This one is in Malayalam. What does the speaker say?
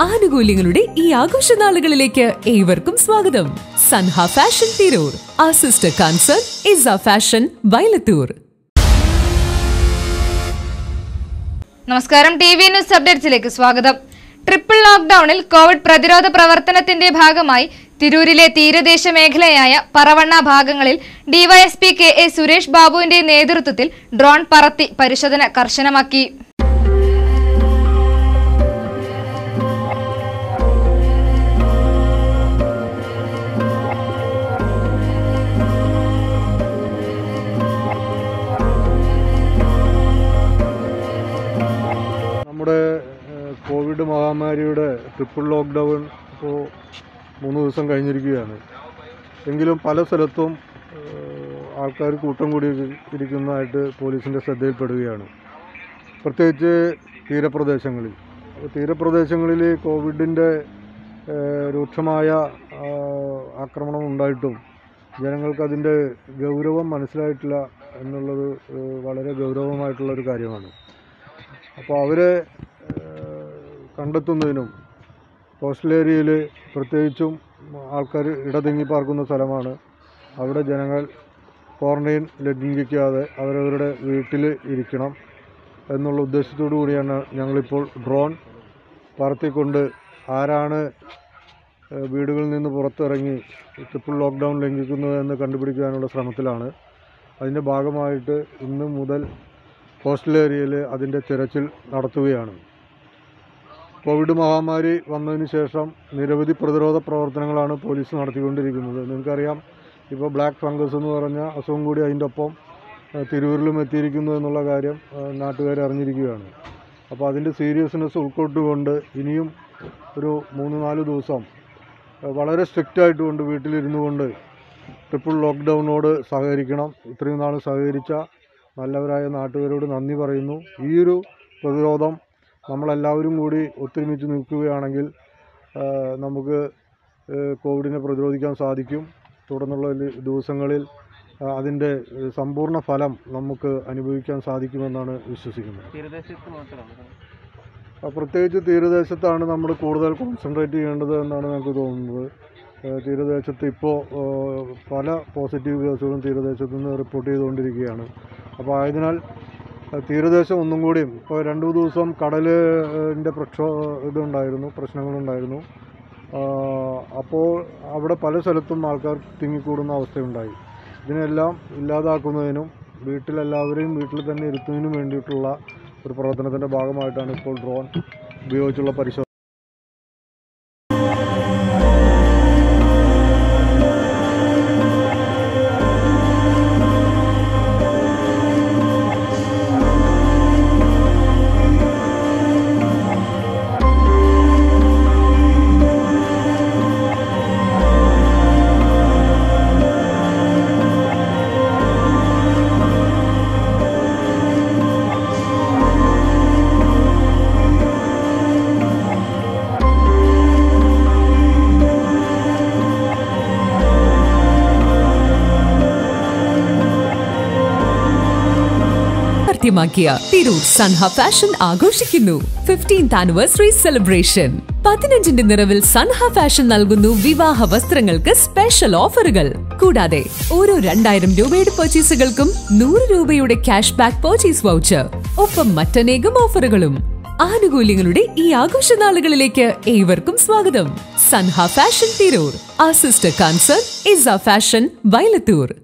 ആനുകൂല്യങ്ങളുടെ ഈ ആഘോഷനാളുകളിലേക്ക് ഏവർക്കും സ്വാഗതം സൻഹ ഫാഷൻ തിരൂർ ആ sister concern Isa fashion Vayalathur നമസ്കാരം ടി വി ന്യൂസ് അപ്ഡേറ്റ്സിലേക്ക് സ്വാഗതം ട്രിപ്പിൾ ലോക്ക്ഡൌണിൽ കോവിഡ് പ്രതിരോധ പ്രവർത്തനത്തിന്റെ ഭാഗമായി തിരൂരിലെ തീരദേശ മേഖലയായ പറവണ്ണ ഭാഗങ്ങളിൽ ഡിവൈഎസ്പി കെ എ സുരേഷ് ബാബുവിന്റെ നേതൃത്വത്തിൽ ഡ്രോൺ പറത്തി പരിശോധന കർശനമാക്കി നമ്മുടെ ഏഹ്, കോവിഡ് മഹാമാരിയുടെ ട്രിപ്പിൾ ലോക്ക്ഡൗൺ ഇപ്പോൾ മൂന്ന് ദിവസം കഴിഞ്ഞിരിക്കുകയാണ് എങ്കിലും പല സ്ഥലത്തും ആൾക്കാർ കൂട്ടം കൂടി ഇരിക്കുന്നതായിട്ട് പോലീസിൻ്റെ ശ്രദ്ധയിൽപ്പെടുകയാണ് പ്രത്യേകിച്ച് തീരപ്രദേശങ്ങളിൽ അപ്പോൾ തീരപ്രദേശങ്ങളിൽ കോവിഡിൻ്റെ ഏഹ്, രൂക്ഷമായ ആ, ആക്രമണം ഉണ്ടായിട്ടും ജനങ്ങൾക്ക് അതിൻ്റെ ഗൗരവം മനസ്സിലായിട്ടില്ല എന്നുള്ളത് ഏഹ്, വളരെ ഗൗരവമായിട്ടുള്ളൊരു കാര്യമാണ് അപ്പോൾ അവരെ ഏഹ്, കണ്ടെത്തുന്നതിനും കോസ്റ്റൽ ഏരിയയിൽ പ്രത്യേകിച്ചും ആൾക്കാർ ഇടതിങ്ങി പാർക്കുന്ന സ്ഥലമാണ് അവിടെ ജനങ്ങൾ ക്വാറന്റൈൻ ലംഘിക്കാതെ അവരവരുടെ വീട്ടിൽ ഇരിക്കണം എന്നുള്ള ഉദ്ദേശത്തോടു കൂടിയാണ് ഞങ്ങളിപ്പോൾ ഡ്രോൺ പറത്തിക്കൊണ്ട് ആരാണ് ഏഹ്, വീടുകളിൽ നിന്ന് പുറത്തിറങ്ങി ട്രിപ്പിൾ ലോക്ക്ഡൗൺ ലംഘിക്കുന്നത് എന്ന് കണ്ടുപിടിക്കാനുള്ള ശ്രമത്തിലാണ് അതിൻ്റെ ഭാഗമായിട്ട് ഇന്ന് മുതൽ കോസ്റ്റൽ ഏരിയയിൽ അതിൻ്റെ തിരച്ചിൽ നടത്തുകയാണ് കോവിഡ് മഹാമാരി വന്നതിന് ശേഷം നിരവധി പ്രതിരോധ പ്രവർത്തനങ്ങളാണ് പോലീസ് നടത്തിക്കൊണ്ടിരിക്കുന്നത് നിങ്ങൾക്കറിയാം ഇപ്പോൾ ബ്ലാക്ക് ഫംഗസ് എന്ന് പറഞ്ഞ അസുഖം കൂടി അതിൻ്റെ ഒപ്പം ആ, തിരൂരിലും എത്തിയിരിക്കുന്നു എന്നുള്ള കാര്യം നാട്ടുകാർ അറിഞ്ഞിരിക്കുകയാണ് അപ്പോൾ അതിൻ്റെ സീരിയസ്നെസ് ഉൾക്കൊണ്ടുകൊണ്ട് ഇനിയും ഒരു മൂന്ന് നാല് ദിവസം ആ, വളരെ സ്ട്രിക്റ്റ് ആയിട്ടുകൊണ്ട് വീട്ടിലിരുന്നു കൊണ്ട് ട്രിപ്പിൾ ലോക്ക്ഡൗണിനോട് സഹകരിക്കണം ഇത്രയും നാൾ സഹകരിച്ച നല്ലവരായ നാട്ടുകാരോട് നന്ദി പറയുന്നു ഈ ഒരു പ്രതിരോധം നമ്മളെല്ലാവരും കൂടി ഒത്തൊരുമിച്ച് നിൽക്കുകയാണെങ്കിൽ ആ, നമുക്ക് ആ, കോവിഡിനെ പ്രതിരോധിക്കാൻ സാധിക്കും തുടർന്നുള്ള ലി- ദിവസങ്ങളിൽ ആ, അതിൻ്റെ ഏ, സമ്പൂർണ്ണ ഫലം നമുക്ക് അനുഭവിക്കാൻ സാധിക്കുമെന്നാണ് വിശ്വസിക്കുന്നത് ആ, പ്രത്യേകിച്ച് തീരദേശത്താണ് നമ്മൾ കൂടുതൽ കോൺസെൻട്രേറ്റ് ചെയ്യേണ്ടത് എന്നാണ് നമുക്ക് തോന്നുന്നത് ഏഹ് തീരദേശത്ത് ഇപ്പോൾ പല പോസിറ്റീവ് കേസുകളും തീരദേശത്ത് നിന്ന് റിപ്പോർട്ട് ചെയ്തുകൊണ്ടിരിക്കുകയാണ് അപ്പോൾ ആയതിനാൽ ഏഹ് തീരദേശം ഒന്നും കൂടിയും ഇപ്പോൾ രണ്ട് മൂന്ന് ദിവസം കടലിൻ്റെ പ്രക്ഷോ ഇതുണ്ടായിരുന്നു പ്രശ്നങ്ങളുണ്ടായിരുന്നു ആഹ് അപ്പോൾ അവിടെ പല സ്ഥലത്തും ആൾക്കാർ തിങ്ങിക്കൂടുന്ന അവസ്ഥയുണ്ടായി ഇതിനെല്ലാം ഇല്ലാതാക്കുന്നതിനും വീട്ടിലെല്ലാവരെയും വീട്ടിൽ തന്നെ ഇരുത്തുന്നതിനും വേണ്ടിയിട്ടുള്ള ഒരു പ്രവർത്തനത്തിൻ്റെ ഭാഗമായിട്ടാണ് ഇപ്പോൾ ഡ്രോൺ ഉപയോഗിച്ചുള്ള പരിശോധന കൃത്യമാക്കിയ തിരൂർ സൻഹ ഫാഷൻ ആഘോഷിക്കുന്നു ഫിഫ്റ്റീൻത് ആനിവേഴ്സറി സെലിബ്രേഷൻ പതിനഞ്ചിന്റെ നിറവിൽ സൻഹ ഫാഷൻ നൽകുന്നു വിവാഹ വസ്ത്രങ്ങൾക്ക് സ്പെഷ്യൽ ഓഫറുകൾ കൂടാതെ ഓരോ രണ്ടായിരം രൂപയുടെ പർച്ചേസുകൾക്കും നൂറ് രൂപയുടെ ക്യാഷ് ബാക്ക് പർച്ചേസ് വൗച്ചർ ഒപ്പം മറ്റനേകം ഓഫറുകളും ആനുകൂല്യങ്ങളുടെ ഈ ആഘോഷനാളുകളിലേക്ക് ഏവർക്കും സ്വാഗതം സൻഹ ഫാഷൻ തിരൂർ ആ sister concern Isa fashion Vayalathur